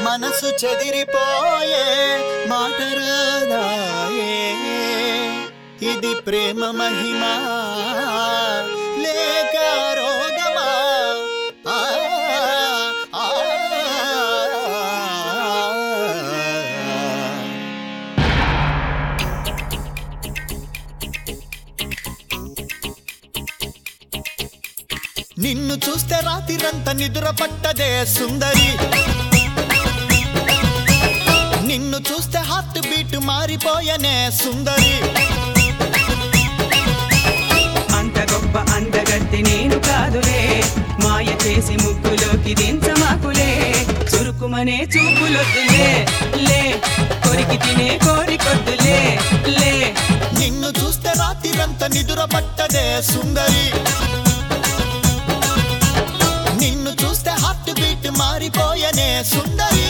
మనసు చెదిరిపోయే మాట రాదాయే ఇది ప్రేమ మహిమా లేక రోగమా ఆ, ఆ, ఆ. నిన్ను చూస్తే రాత్రిరంతా నిదుర పట్టదే సుందరి నిన్ను చూస్తే హార్ట్ బీట్ మారిపోయనే సుందరి అంత గొప్ప అందగత్తి నేను కాదులే మాయ చేసి ముగ్గులోకి దించమాకులే చురుకుమనే చూపులొద్దులే లే కొరికి తినే కోరికొద్దులే లే నిన్ను చూస్తే రాత్రిరంతా నిదుర పట్టదే సుందరి నిన్ను చూస్తే హార్ట్ బీట్ మారిపోయనే సుందరి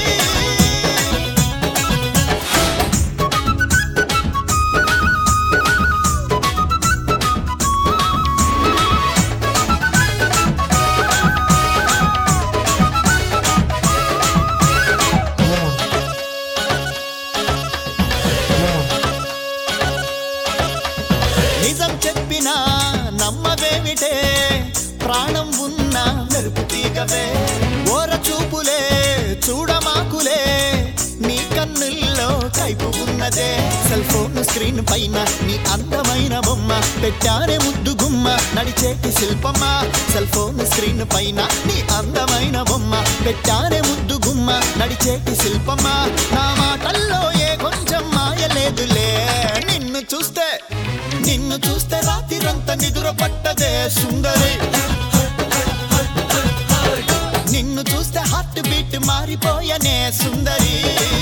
నిజం చెప్పినా నమ్మవేమిటే ప్రాణం ఉన్న మెరుపు తీగవే ఓర చూపులే చూడమాకులే నీ కన్నుల్లో కైపు ఉన్నదే సెల్ ఫోన్ స్క్రీన్ పైన నీ అందమైన బొమ్మ పెట్టానే ముద్దు గుమ్మ నడిచేటి శిల్పమ్మ సెల్ ఫోన్ స్క్రీన్ పైన నీ అందమైన బొమ్మ పెట్టానే ముద్దు గుమ్మ నడిచేటి శిల్పమ్మ నా మాటల్లో ఏ కొంచెం మాయలేదులే నిన్ను చూస్తే నిన్ను చూస్తే రాత్రిరంతా నిదుర పట్టదే సుందరి నిన్ను చూస్తే హార్ట్ బీట్ మారిపోయనే సుందరి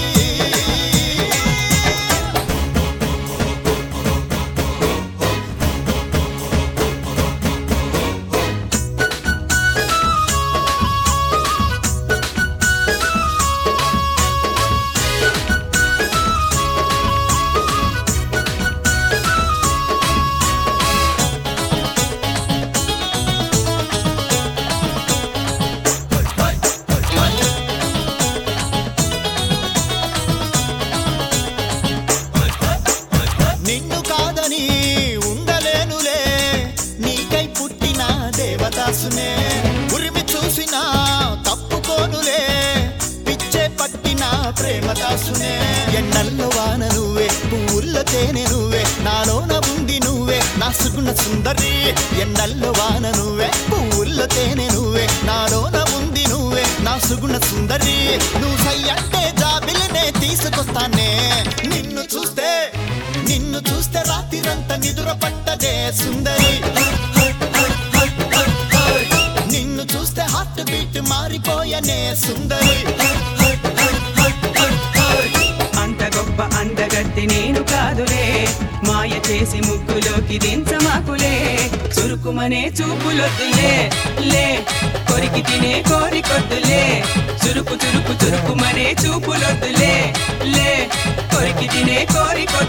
నిన్ను కాదని ఉండలేనులే నీకై పుట్టిన దేవదాసునే ఉరిమి చూసినా తప్పుకోనులే పిచ్చే పట్టిన ప్రేమదాసునే ఎండల్లో వాన నువ్వే పువ్వుల్లో తేనె నువ్వే నాలోన ఉంది నువ్వే నా సుగుణ సుందరి ఎండల్లో వాన నువ్వే పువ్వుల్లో తేనె నువ్వే నాలోన ఉంది నువ్వే నా సుగుణ సుందరి నువ్వు సై అంటే జాబిలినే తీసుకొస్తానే నిన్ను చూస్తే నిన్ను చూస్తే రాత్రిరంతా నిదుర పట్టదే సుందరి నిన్ను చూస్తే హార్ట్ బీట్ మారిపోయనే సుందరి అంత గొప్ప అందగత్తి నేను కాదులే మాయ చేసి ముగ్గులోకి దించమాకులే చురుకుమనే చూపులొద్దులే లే కొరికి తినే కోరికొద్దులే చురుకు చురుకు చురుకుమనే చూపులొద్దులే లే కొరికి తినే కోరికొద్దులే